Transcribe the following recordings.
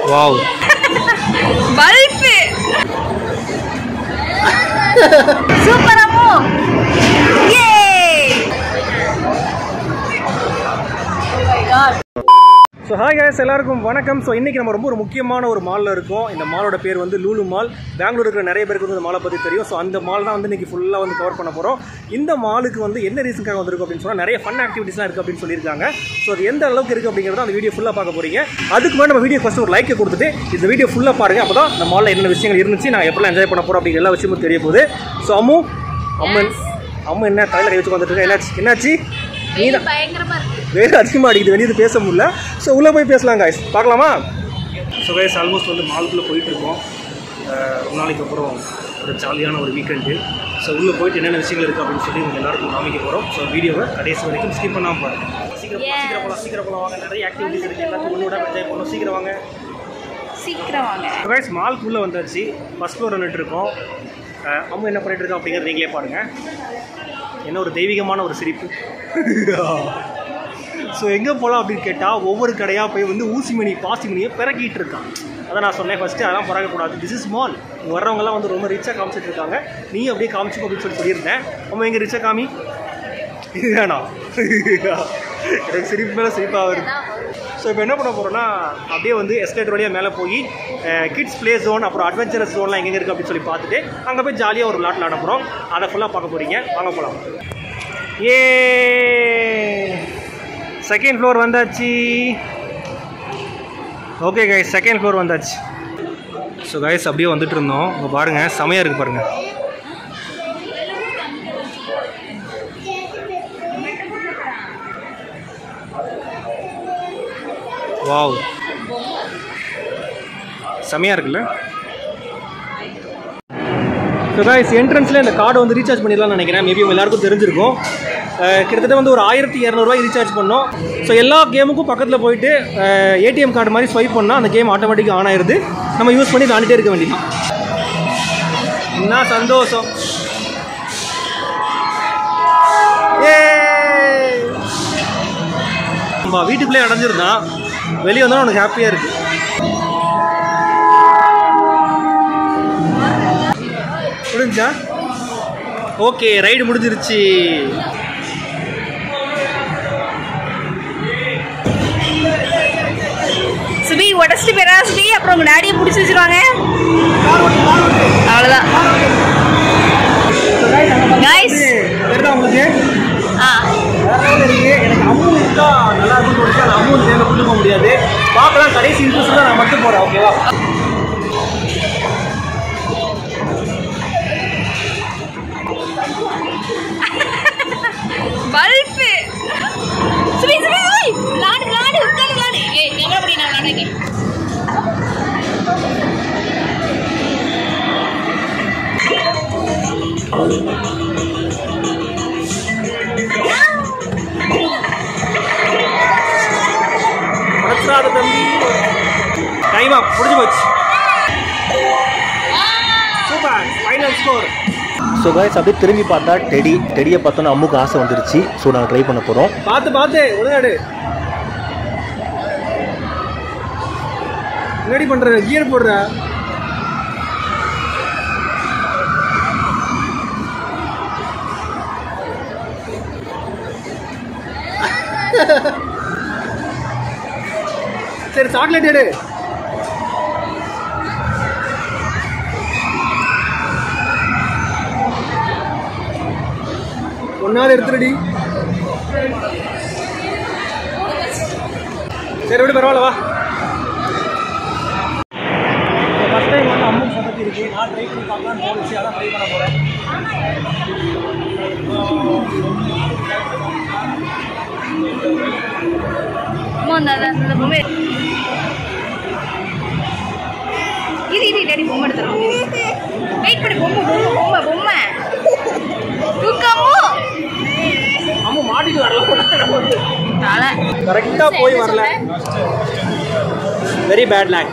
Wow bulb super Ammu ஏ so hi guys எல்லாருக்கும் வணக்கம் ஸோ இன்றைக்கி நம்ம ரொம்ப ஒரு முக்கியமான ஒரு மாலில் இருக்கோம் இந்த மாலோட பேர் வந்து லூலு மால் பெங்களூர் இருக்கிற நிறைய பேருக்கு வந்து இந்த மாலை பற்றி தெரியும் ஸோ அந்த மால் தான் வந்து இன்றைக்கி ஃபுல்லாக வந்து கவர் பண்ண போகிறோம் இந்த மாலுக்கு வந்து என்ன ரீசனுக்காக வந்திருக்கும் அப்படின்னு சொன்னால் நிறைய ஃபன் ஆக்டிவிட்டிஸ்லாம் இருக்குது அப்படின்னு சொல்லியிருக்காங்க ஸோ அது எந்த அளவுக்கு இருக்குது அப்படிங்கிறத அந்த வீடியோ ஃபுல்லாக பார்க்க போகிறீங்க அதுக்கு முன்னாடி நம்ம வீடியோ ஃபஸ்ட்டு ஒரு லைக்கை கொடுத்துட்டு இந்த வீடியோ ஃபுல்லாக பாருங்கள் அப்போ தான் இந்த மாலில் என்னென்ன விஷயங்கள் இருந்துச்சு நான் எப்படிலாம் என்ஜாய் பண்ண போகிறோம் அப்படிங்கிற எல்லா விஷயமும் தெரிய போகுது ஸோ அம்மு அம்மன் அம்மு என்ன தலையில் கை வச்சு வந்துட்டு இருக்கா என்னாச்சு என்னாச்சு நீ தான் பயங்கரமா இருக்கு வேறு அதிகமாக அடிக்குது வெளியே பேச முடியல ஸோ உள்ளே போய் பேசலாம் காய்ஸ் பார்க்கலாமா ஸோ கைஸ் ஆல்மோஸ்ட் வந்து மாலுக்குள்ளே போயிட்டு இருக்கோம் அஹ் ரொம்ப நாளைக்கு அப்புறம் ஒரு ஜாலியான ஒரு வீக்கெண்டு ஸோ உள்ளே போயிட்டு என்னென்ன விஷயங்கள் இருக்குது அப்படின்னு சொல்லி உங்கள் எல்லாருக்கும் காமிக்க போகிறோம் ஸோ வீடியோவை கடைசி வரைக்கும் ஸ்கிப் பண்ணாமல் பாருங்க சீக்கிரம் போலாம், சீக்கிரம் போகலாம் சீக்கிரம் போகலாம் வாங்க நிறைய ஆக்டிவிட்டிஸ் இருக்குது எல்லாத்தையும் ஒன்றோட என்ஜாய் பண்ணணும் சீக்கிரம் வாங்க சீக்கிரம் வாங்க கைஸ் மால்க்குள்ளே வந்தாச்சு ஃபஸ்ட் ஃப்ளோர் வந்துட்டு இருக்கோம் அஹ் அம்மா என்ன பண்ணிட்டு இருக்கோம் அப்படிங்கிறது நீங்களே பாருங்கள் என்ன ஒரு தெய்வீகமான ஒரு சிரிப்பு ஸோ எங்கே போகலாம் அப்படின்னு கேட்டால் ஒவ்வொரு கடையாக போய் வந்து ஊசி மணி பாசி மணியை பிறக்கிட்டு இருக்கான் அதை நான் சொன்னேன் ஃபஸ்ட்டு அதெல்லாம் பறக்கக்கூடாது திஸ் இஸ் மால் இங்கே வர்றவங்கலாம் வந்து ரொம்ப ரிச்சாக காமிச்சிட்டு இருக்காங்க நீ அப்படியே காமிச்சுக்கோ அப்படின்னு சொல்லி சொல்லியிருந்தேன் அம்மா எங்கே ரிச்சாக காமி இது வேணாம் எனக்கு சிரிப்பு மேலே சிரிப்பாக வருது ஸோ இப்போ என்ன பண்ண போகிறோம்னா அப்படியே வந்து எஸ்டேட் வழியாக மேலே போய் கிட்ஸ் ப்ளே ஜோன் அப்புறம் அட்வென்ச்சரஸ் ஜோன்லாம் எங்கே இருக்குது அப்படின்னு சொல்லி பார்த்துட்டு அங்கே போய் ஜாலியாக ஒரு விளாட் விளாட போகிறோம் அதை ஃபுல்லாக பார்க்க போகிறீங்க வாங்க போகலாம் ஏ செகண்ட் ஃப்ளோர் வந்தாச்சு ஓகே கைஸ் செகண்ட் ஃப்ளோர் வந்தாச்சு ஸோ கைஸ் அப்படியே வந்துட்டு இருந்தோம் இங்கே பாருங்கள் செமையாக இருக்குது பாருங்கள் வாவ் செமையாக இருக்குல்ல ஸோ காய்ஸ் என்ட்ரன்ஸில் இந்த கார்டை வந்து ரீசார்ஜ் பண்ணிடலாம்னு நினைக்கிறேன் மேபி உங்க எல்லாருக்கும் தெரிஞ்சிருக்கும் அஹ் கிட்டத்தட்ட வந்து ஒரு ஆயிரத்தி இரநூறுவாய் ரீசார்ஜ் பண்ணோம் ஸோ எல்லா கேமுக்கும் பக்கத்தில் போயிட்டு ஏடிஎம் கார்டு மாதிரி ஸ்வைப் பண்ணால் அந்த கேம் ஆட்டோமேட்டிக்காக ஆன் ஆயிருது நம்ம யூஸ் பண்ணி விளாண்டுட்டே இருக்க வேண்டியது என்ன சந்தோஷம் ஏய். நம்ம வீட்டுக்குள்ளே அடைஞ்சிருந்தான் வெளியே வந்தாலும் உனக்கு ஹாப்பியாக இருக்குது முடிஞ்சா ஓகே ரைடு முடிஞ்சிருச்சு சுபி உடச்சிட்டு போயிடா சுபி அப்புறம் உங்க டேடியை பிடிச்சி வச்சிருவாங்க அவ்வளோதான் Guys. தெரியுதா உங்களுக்கு ஆ வேற level இருக்கு எனக்கு அம்மு இருந்தா நல்லா இருக்கும்னு தோணுச்சு அது அம்மு நேரில் கொண்டு போக முடியாது பார்க்கலாம் கடைசி இன்ட்ரெஸ்ட் தான் நான் மட்டும் போகிறேன் ஓகேவா பல்பு சுபி சுபி சுபி விளாடு விளாடு உட்காந்து விளாடு ஏய் கேமரா படி நான் விளாடுறேன் மனசாத தம்பி டைம் அப் முடிஞ்சு போச்சு super final score so guys அப்படியே திரும்பி பார்த்தா டெடி டெடியை பார்த்தோன்னா அம்முக்கு ஆசை வந்துருச்சு ஸோ நாங்கள் ட்ரை பண்ண போகிறோம் பார்த்து பார்த்து ஒழுங்காடு ரெடி பண்ற கியர் போடுற சரி சாக்லேட் எடு ஒன்னாவது எடுத்துருடி சரி விடு பரவாயில்ல வா ஃபஸ்ட் டைம் வந்து அம்மன் சதத்தி இருக்கு நான் ட்ரை பண்ணி பார்க்கலாம்னு தோணுச்சு அதான் ட்ரை பண்ண போகிறேன் அம்மா அந்த அந்த- அந்த பொம்மை இது இது டேடி பொம்மை எடுத்துரும் வெயிட் பண்ணி பொம்மை பொம்மை பொம்மை பொம்மை தூக்கமோ அம்மா மாட்டிட்டு வரல தலை கரெக்டாக போய் வரல வெரி பேட் லேக்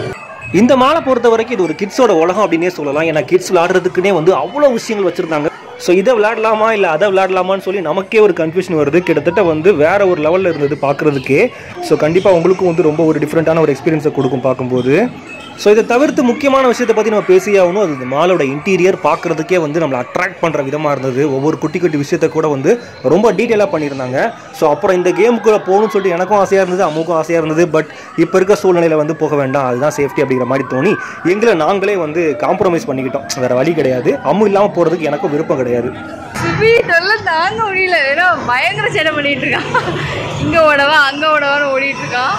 இந்த மாலை பொறுத்த வரைக்கும் இது ஒரு கிட்ஸோட உலகம் அப்படின்னே சொல்லலாம் ஏன்னா கிட்ஸ் விளாடுறதுக்குன்னே வந்து அவ்வளோ விஷயங்கள் வச்சுருந்தாங்க ஸோ இதை விளையாடலாமா இல்லை அதை விளையாடலாமான்னு சொல்லி நமக்கே ஒரு கன்ஃபியூஷன் வருது கிட்டத்தட்ட வந்து வேற ஒரு லெவலில் இருந்தது பார்க்குறதுக்கே ஸோ கண்டிப்பாக உங்களுக்கும் வந்து ரொம்ப ஒரு டிஃப்ரெண்ட்டான ஒரு எக்ஸ்பீரியன்ஸை கொடுக்கும் பார்க்கும்போது ஸோ இதை தவிர்த்து முக்கியமான விஷயத்தை பற்றி நம்ம பேசியே ஆகணும் அது இந்த மாலோட இன்டீரியர் பார்க்குறதுக்கே வந்து நம்மளை அட்ராக்ட் பண்ணுற விதமாக இருந்தது ஒவ்வொரு குட்டி குட்டி விஷயத்தை கூட வந்து ரொம்ப டீட்டெயிலாக பண்ணியிருந்தாங்க ஸோ அப்புறம் இந்த கேமுக்குள்ளே போகணும்னு சொல்லிட்டு எனக்கும் ஆசையாக இருந்தது அம்முக்கும் ஆசையாக இருந்தது பட் இப்போ இருக்க சூழ்நிலையில் வந்து போக வேண்டாம் அதுதான் சேஃப்டி அப்படிங்கிற மாதிரி தோணி எங்களை நாங்களே வந்து காம்ப்ரமைஸ் பண்ணிக்கிட்டோம் வேறு வழி கிடையாது அம்மு இல்லாமல் போகிறதுக்கு எனக்கும் விருப்பம் கிடையாது சுபி தொல்லை தாங்க முடியல ஏன்னா பயங்கர சேட்டை பண்ணிட்டு இருக்கான் இங்க ஓடவா அங்க ஓடவான்னு ஓடிட்டு இருக்கான்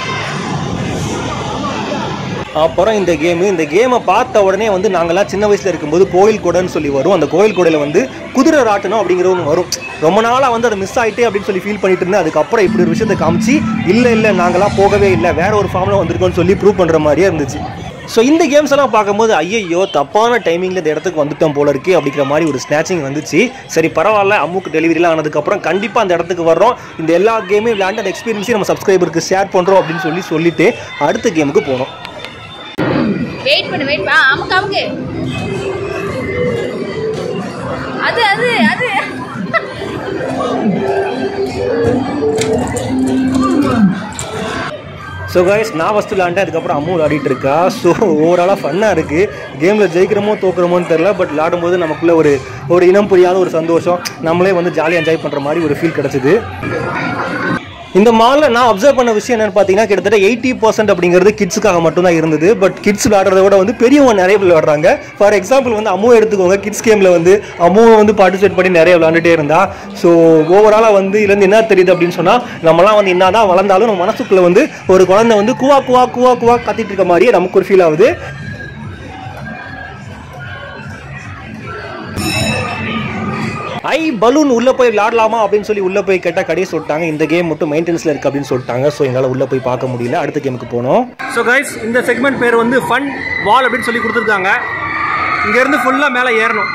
அப்புறம் இந்த கேமு இந்த கேமை பார்த்த உடனே வந்து நாங்கள்லாம் சின்ன வயசில் இருக்கும்போது கோயில் கொடைன்னு சொல்லி வரும் அந்த கோயில் கொடையில் வந்து குதிரை ராட்டணும் அப்படிங்கிற ஒன்று வரும் ரொம்ப நாளாக வந்து அது மிஸ் ஆயிட்டே அப்படின்னு சொல்லி ஃபீல் பண்ணிட்டு இருந்தேன் அதுக்கப்புறம் இப்படி ஒரு விஷயத்தை காமிச்சு இல்லை இல்லை நாங்களாம் போகவே இல்லை வேற ஒரு ஃபார்மில் வந்திருக்கோம்னு சொல்லி ப்ரூவ் பண்ணுற மாதிரியே இருந்துச்சு ஸோ இந்த கேம்ஸ் எல்லாம் பார்க்கும்போது ஐயையோ தப்பான டைமிங்கில் இந்த இடத்துக்கு வந்துட்டோம் போல இருக்கு அப்படிங்கிற மாதிரி ஒரு ஸ்நாச்சிங் வந்துச்சு சரி பரவாயில்ல அம்முக்கு டெலிவரிலாம் ஆனதுக்கப்புறம் கண்டிப்பாக அந்த இடத்துக்கு வர்றோம் இந்த எல்லா கேமையும் விளையாண்டு அந்த எக்ஸ்பீரியன்ஸையும் நம்ம சப்ஸ்கிரைபருக்கு ஷேர் பண்ணுறோம் அப்படின்னு சொல்லி சொல்லிட்டு அடுத்த கேமுக்கு போனோம் வெயிட் பண்ணு வெயிட் ஆ அமுக்கு அமுக்கு அது அது அது ஸோ கைஸ் நான் ஃபஸ்ட்டு விளாண்டேன் அதுக்கப்புறம் அம்மா விளையாடிட்டு இருக்கா ஸோ ஓவராலாக ஃபன்னாக இருக்குது கேமில் ஜெயிக்கிறோமோ தோக்குறோமோன்னு தெரில பட் விளாடும்போது நமக்குள்ள ஒரு ஒரு இனம் புரியாத ஒரு சந்தோஷம் நம்மளே வந்து ஜாலியாக என்ஜாய் பண்ணுற மாதிரி ஒரு ஃபீல் கிடச்சிது இந்த மாலில் நான் அப்சர்வ் பண்ண விஷயம் என்னன்னு பார்த்தீங்கன்னா கிட்டத்தட்ட எயிட்டி பர்சன்ட் அப்படிங்கிறது கிட்ஸுக்காக மட்டும்தான் இருந்தது பட் கிட்ஸ் விளையாடுறத விட வந்து பெரியவங்க நிறைய விளையாடுறாங்க ஃபார் எக்ஸாம்பிள் வந்து அம்முவை எடுத்துக்கோங்க கிட்ஸ் கேமில் வந்து அம்முவை வந்து பார்ட்டிசிபேட் பண்ணி நிறைய விளையாண்டுட்டே இருந்தா ஸோ ஓவராலாக வந்து இதுலேருந்து என்ன தெரியுது அப்படின்னு சொன்னால் நம்மலாம் வந்து என்னதான் வளர்ந்தாலும் நம்ம மனசுக்குள்ளே வந்து ஒரு குழந்தை வந்து குவா குவா குவா குவா கத்திட்டு இருக்க மாதிரியே நமக்கு ஒரு ஃபீல் ஆகுது ஐ பலூன் உள்ளே போய் விளாடலாமா அப்படின்னு சொல்லி உள்ளே போய் கேட்டால் கடையை சொல்லிட்டாங்க இந்த கேம் மட்டும் மெயின்டெனன்ஸில் இருக்குது அப்படின்னு சொல்லிட்டாங்க ஸோ எங்களால் உள்ளே போய் பார்க்க முடியல அடுத்த கேமுக்கு போனோம் ஸோ கைஸ் இந்த செக்மெண்ட் பேர் வந்து ஃபன் வால் அப்படின்னு சொல்லி கொடுத்துருக்காங்க இங்கேருந்து ஃபுல்லாக மேலே ஏறணும்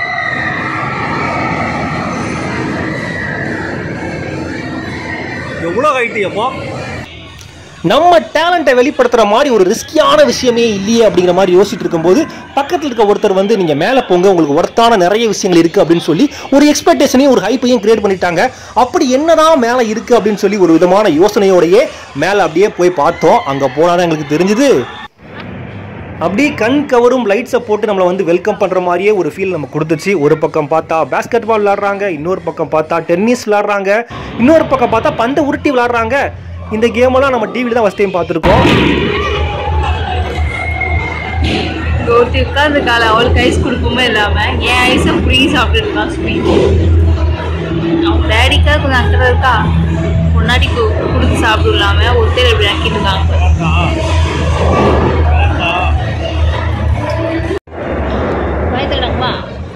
எவ்வளோ ஹைட்டு எப்போ நம்ம டேலண்ட்டை வெளிப்படுத்துகிற மாதிரி ஒரு ரிஸ்கியான விஷயமே இல்லையே அப்படிங்கிற மாதிரி யோசிச்சுட்டு இருக்கும்போது பக்கத்தில் இருக்க ஒருத்தர் வந்து நீங்கள் மேலே போங்க உங்களுக்கு ஒர்த்தான நிறைய விஷயங்கள் இருக்குது அப்படின்னு சொல்லி ஒரு எக்ஸ்பெக்டேஷனையும் ஒரு ஹைப்பையும் கிரியேட் பண்ணிட்டாங்க அப்படி என்னதான் மேலே இருக்குது அப்படின்னு சொல்லி ஒரு விதமான யோசனையோடையே மேலே அப்படியே போய் பார்த்தோம் அங்கே போனால் தான் எங்களுக்கு தெரிஞ்சுது அப்படியே கண் கவரும் லைட்ஸை போட்டு நம்மளை வந்து வெல்கம் பண்ணுற மாதிரியே ஒரு ஃபீல் நம்ம கொடுத்துச்சு ஒரு பக்கம் பார்த்தா பேஸ்கெட் பால் விளாட்றாங்க இன்னொரு பக்கம் பார்த்தா டென்னிஸ் விளாட்றாங்க இன்னொரு பக்கம் பார்த்தா பந்தை உருட்டி விளாட்றாங்க இந்த கேமெல்லாம் நம்ம டிவியில் தான் ஃபஸ்ட் டைம் பார்த்துருக்கோம் ஒருத்தி உட்கார்ந்து கால அவளுக்கு ஐஸ் கொடுக்குமே இல்லாம என் ஐஸை புரிங்கி சாப்பிட்டு இருக்கான் சுமி அவங்க டேடிக்கா கொஞ்சம் அக்கறை இருக்கா முன்னாடி கு- கொடுத்து சாப்பிடலாம ஒத்தையில் இப்படி ஆக்கிட்டு இருக்காங்க பயத்துக்கிடாங்கம்மா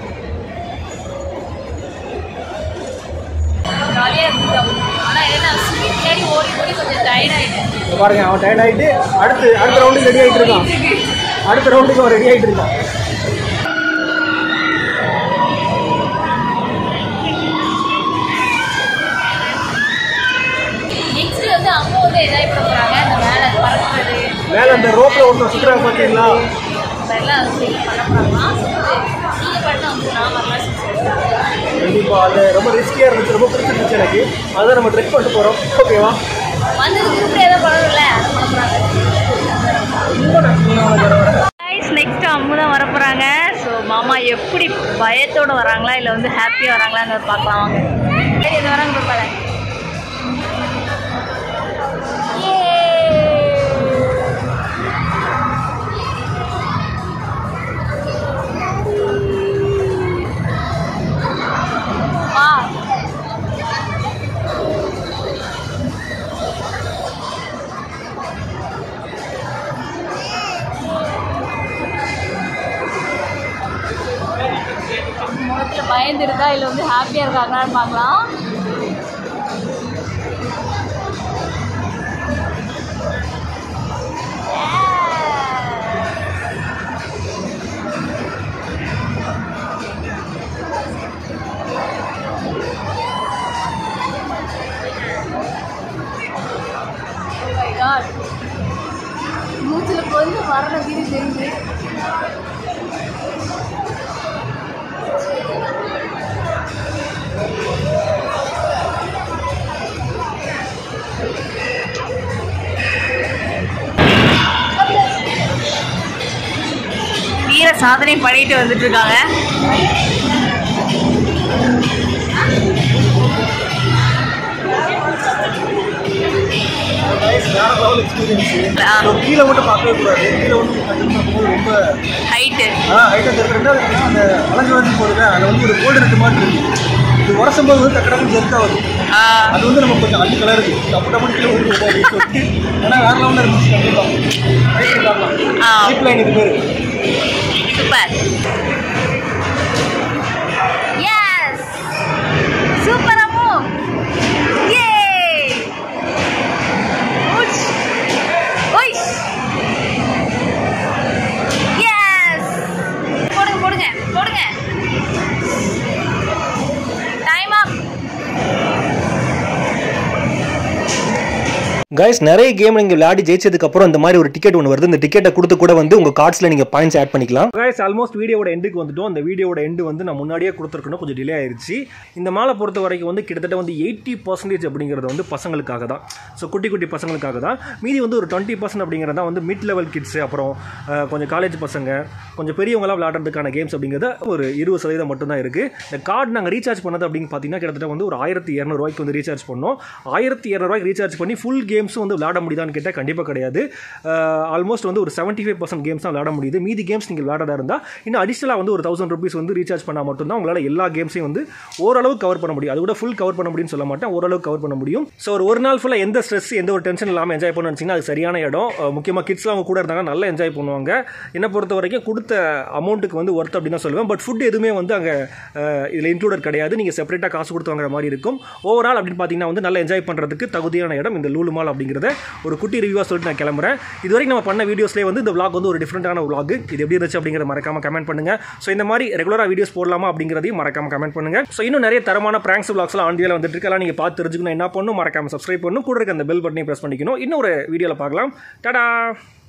ஜாலியாக இருந்துச்சு ஆனால் என்ன சுமி தேடி ஓடி ஓடி கொஞ்சம் டயர்ட் ஆகிட்டேன் பாருங்க அவன் டயர்ட் ஆகிட்டு அடுத்து அடுத்த ரவுண்டுக்கு ரெடி ஆகிட்டு இருக்கான் அடுத்த ரவுண்டுக்கு அவன் ரெடி ஆகிட்டு இருக்கான் நெக்ஸ்ட் வந்து அம்மா வந்து என்ஜாய் பண்ண போறாங்க இந்த மேலே பறக்கிறது மேலே அந்த ரோப்பில் ஒருத்தர் சுற்றுறாங்க பார்த்தீங்களா நம்ம எல்லாம் சரி பண்ண போறாங்க நீங்க பண்ண வந்து நான் வரலாம் கண்டிப்பாக அது ரொம்ப ரிஸ்கியாக இருந்துச்சு ரொம்ப பிடிச்சிருந்துச்சு எனக்கு அதை நம்ம ட்ரெக் பண்ணிட்டு போகிறோம் ஓகேவா வந்தது குரூப்ல ஏதோ பண்ணணும்ல அதை பண்ண போறாங்க நெக்ஸ்ட் அம்மு தான் வர போறாங்க ஸோ மாமா எப்படி பயத்தோட வராங்களா இல்லை வந்து ஹாப்பியாக வராங்களாங்கிறத பார்க்கலாம் வாங்க சரி இது வராங்க பாரு வா முகத்துல பயந்து இருக்கா இல்லை வந்து ஹாப்பியாக இருக்காங்களான்னு பார்க்கலாம் Oh my God. மூச்சுல கொஞ்சம் வர்ற வீடு தெரியுது வீர சாதனை பண்ணிட்டு வந்துட்டு இருக்காங்க வேற லெவல் எக்ஸ்பீரியன்ஸ் ஆ. கீழே மட்டும் பார்க்கவே கூடாது கீழே வந்து கண்டிப்பாக போகும்போது ரொம்ப ஹைட்டு ஹைட்டாக இருக்கிறது அந்த வளைஞ்சு வளைஞ்சு போகுதுல அதில் வந்து ஒரு கோல்டு இருக்க மாதிரி இருக்கு இது உரசும் போது வந்து டக்கு டக்குன்னு ஜெர்க்காக வருது அது வந்து நம்ம கொஞ்சம் அள்ளி கலர் இருக்கு டப்பு டப்பு கீழே ஊற்றி அப்படின்னு சொல்லிட்டு ஏன்னா வேற லெவலில் இருந்துச்சு கண்டிப்பாக ரைட் காரணம் ஆ. ஜீப் லைன் இது பேர் சூப்பர் எஸ் சூப்பர் அம்மு ஏ உச் ஒய்ஸ் எஸ் போடுங்க போடுங்க போடுங்க டைம் அப் கைஸ் நிறைய கேம் நீங்கள் விளையாடி ஜெயிச்சதுக்கு அப்புறம் இந்த மாதிரி ஒரு டிக்கெட் ஒன்று வருது இந்த டிக்கெட்டை கொடுத்து கூட வந்து உங்கள் கார்ட்ஸில் நீங்கள் பாயிண்ட்ஸ் ஆட் பண்ணிக்கலாம் கைஸ் ஆல்மோஸ்ட் வீடியோட எண்டுக்கு வந்துட்டோம் அந்த வீடியோட எண்டு வந்து நான் முன்னாடியே கொடுத்துருக்கணும் கொஞ்சம் டிலே ஆயிருச்சு இந்த மாலை பொறுத்த வரைக்கும் வந்து கிட்டத்தட்ட வந்து எயிட்டி பர்சன்டேஜ் அப்படிங்கிறது வந்து பசங்களுக்காக தான் ஸோ குட்டி குட்டி பசங்களுக்காக தான் மீதி வந்து ஒரு டுவெண்ட்டி பர்சன்ட் அப்படிங்கிறது தான் வந்து மிட் லெவல் கிட்ஸ் அப்புறம் அஹ், கொஞ்சம் காலேஜ் பசங்க கொஞ்சம் பெரியவங்களாம் விளையாடுறதுக்கான கேம்ஸ் அப்படிங்கிறது ஒரு இருபது சதவீதம் மட்டும்தான் இருக்குது இந்த கார்டு நாங்கள் ரீசார்ஜ் பண்ணது அப்படின்னு பார்த்தீங்கன்னா கிட்டத்தட்ட வந்து ஒரு ஆயிரத்தி இரநூறுவாய்க்கு வந்து ரீசார்ஜ் பண்ணோம் ஆயிரத்தி இரநூறுவாய்க்கு ரீசார்ஜ் பண்ணி ஃபுல் கேம்ஸும் வந்து விளையாட முடியுதான்னு கேட்டால் கண்டிப்பாக கிடையாது ஆல்மோஸ்ட் வந்து ஒரு செவன்ட்டி ஃபைவ் பர்சன்ட் கேம்ஸ் தான் விளையாட முடியுது மீதி கேம்ஸ் நீங்கள் விளையாடா இருந்தால் இன்னும் அடிஷனலாக வந்து ஒரு தௌசண்ட் ருபீஸ் வந்து ரீசார்ஜ் பண்ணால் மட்டும்தான் உங்களால் எல்லா கேம்ஸையும் வந்து ஓரளவு கவர் பண்ண முடியும் அது கூட ஃபுல் கவர் பண்ண முடியும்னு சொல்ல மாட்டேன் ஓரளவு கவர் பண்ண முடியும் ஸோ ஒரு ஒரு நாள் ஃபுல்லாக எந்த ஸ்ட்ரெஸ் எந்த ஒரு டென்ஷன் இல்லாமல் என்ஜாய் பண்ண நினச்சிங்கன்னா அது சரியான இடம் முக்கியமாக கிட்ஸ்லாம் அவங்க கூட இருந்தாங்கன்னா நல்லா என்ஜாய் பண்ணுவாங்க என்னை பொறுத்த வரைக்கும் கொடுத்த அமௌண்ட்டுக்கு வந்து ஒர்த் அப்படின்னு தான் சொல்லுவேன் பட் ஃபுட் எதுவுமே வந்து அங்கே இதில் இன்க்ளூடட் கிடையாது நீங்கள் செப்பரேட்டாக காசு கொடுத்து வாங்குற மாதிரி இருக்கும் ஓவரால் அப்படின்னு பார்த்தீங்கன்னா வந்து நல்லா என்ஜாய் பண்ணுறதுக்கு தகுதியான இடம் இந்த லூலு மால் அப்படிங்கிறத ஒரு குட்டி ரிவ்யூவாக சொல்லிட்டு நான் கிளம்புறேன் இது வரைக்கும் நம்ம பண்ண வீடியோஸ்லேயே வந்து இந்த vlog வந்து ஒரு டிஃப்ரெண்டான vlog இது எப்படி இருந்துச்சு அப்படிங்கிறத மறக்காம கமெண்ட் பண்ணுங்க ஸோ இந்த மாதிரி ரெகுலராக வீடியோஸ் போடலாமா அப்படிங்கிறதையும் மறக்காம கமெண்ட் பண்ணுங்க ஸோ இன்னும் நிறைய தரமான பிராங்க்ஸ் vlogsலாம் ஆண்டியில் வந்துட்டு இருக்கு எல்லாம் நீங்கள் பார்த்து தெரிஞ்சுக்கணும் என்ன பண்ணணும் மறக்காம சப்ஸ்கிரைப் பண்ணணும் கூட இருக்க அந்த பெல் பட்டனையும் ப்ரெஸ் பண்ணிக்கணும் இன்னும் ஒரு வீடியோவில் பார்க்கலாம் டாடா